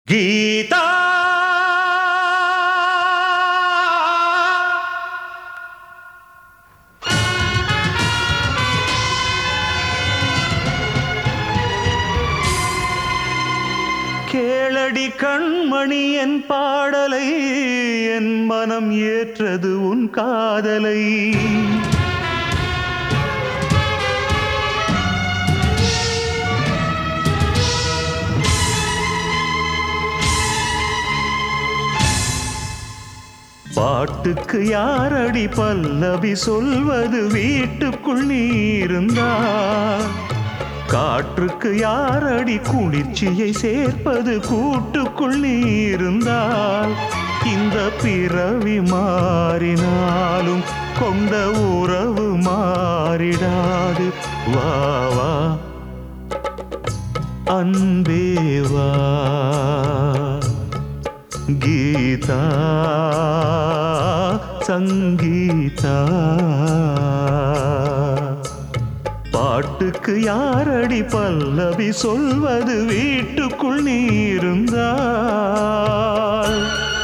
கீதா கேளடி கண்மணி என் பாடலை என் மனம் ஏற்றது உன் காதலை பாட்டுக்கு யாரடி பல்லவி சொல்வது வீட்டுக்குள் நீ இருந்தா காற்றுக்கு யாரடி குளிர்ச்சியை சேர்ப்பது கூட்டுக்குள் நீ இருந்தால் இந்த பிறவி மாறினாலும் கொண்ட உறவு மாறிடாது வா வா அன்பே வா கீதா சங்கீதா பாட்டுக்கு யாரடி பல்லவி சொல்வது வீட்டுக்குள் நீ இருந்தால்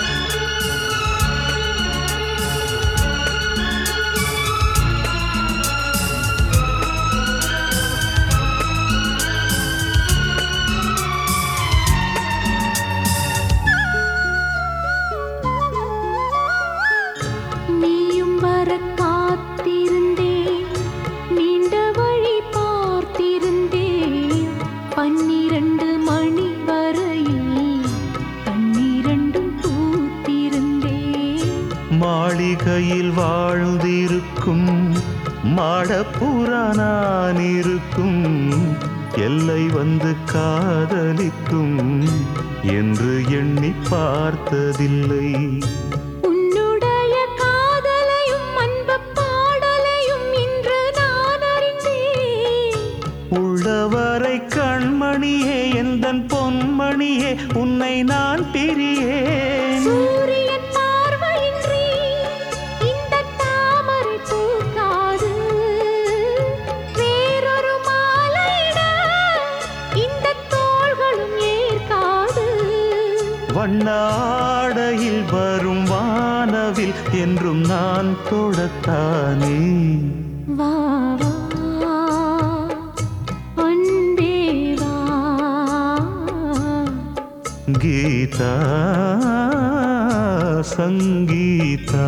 நீயும் வர காத்திருந்தேன் நீண்ட வழி பார்த்திருந்தேன் பன்னிரண்டு மணி வரையில் பன்னிரண்டும் பூத்திருந்தேன் மாளிகையில் வாழ்ந்திருக்கும் மாடப்புறா நான் இருக்கும் எல்லை வந்து காதலிக்கும் என்று எண்ணி பார்த்ததில்லை உன்னுடைய காதலையும் அன்பு பாடலையும் இன்று நான் அறிந்தேன் உள்ளவரை கண்மணியே எந்தன் பொன்மணியே உன்னை நான் பிரியேன் சூரியன் பார்வையின்றி இந்த தாமரை பூக்காது வேறொரு மாலையிட இந்த தோள்களும் ஏற்காது வண்ணாடையில் வரும் வானவில் என்றும் நான் தொடத்தானே வா வா அன்பே வா கீதா சங்கீதா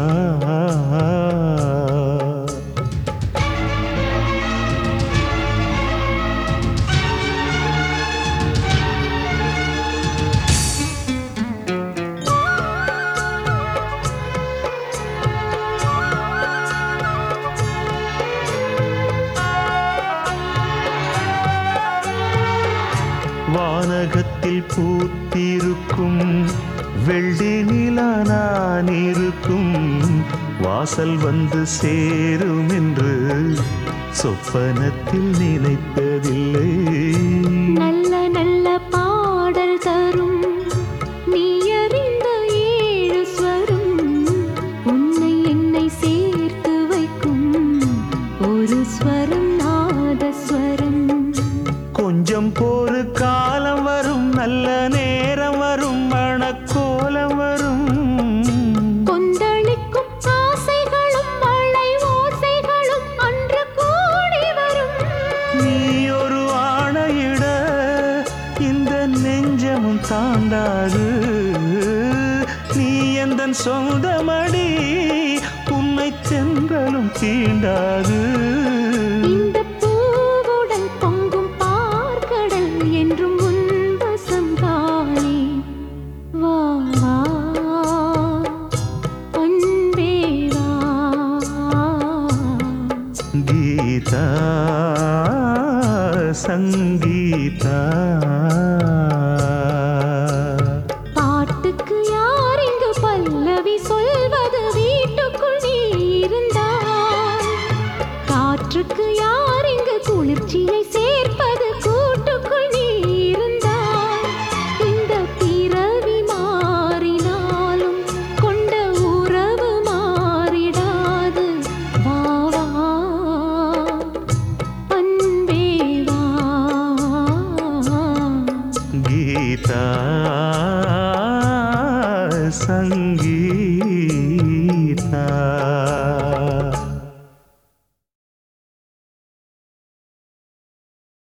வானகத்தில் பூத்திருக்கும் வெள்ளி நிலா நான் இருக்கும் வாசல் வந்து சேரும் என்று சொப்பனத்தில் நினைத்ததில்லை நல்ல நல்ல பாடல் தரும் நீ அறிந்த ஏழு ஸ்வரம் உன்னை என்னை சேர்த்து வைக்கும் ஒரு ஸ்வரம் நாதஸ்வரம் கொஞ்சம் போரு காலம் வரும் நல்ல நேரம் வரும் மணக்கோலம் வரும் கொந்தளிக்கும் ஆசைகளும் மழை ஓசைகளும் அன்று கூடி வரும் நீ ஒரு ஆணையிட இந்த நெஞ்சமும் தாண்டாது நீ எந்த சொந்தமடி உன்னை சென்றலும் தீண்டாது இந்த பூவுடல் பொங்கும் பார்க்கடல் என்றும் உன்வசம் தானே வா வா அன்பே வா கீதா சங்கீதா பாட்டுக்கு யார் இங்கு பல்லவி சொல்வது வீட்டுக்குள் நீ இருந்தால் காற்றுக்கு சங்கீதா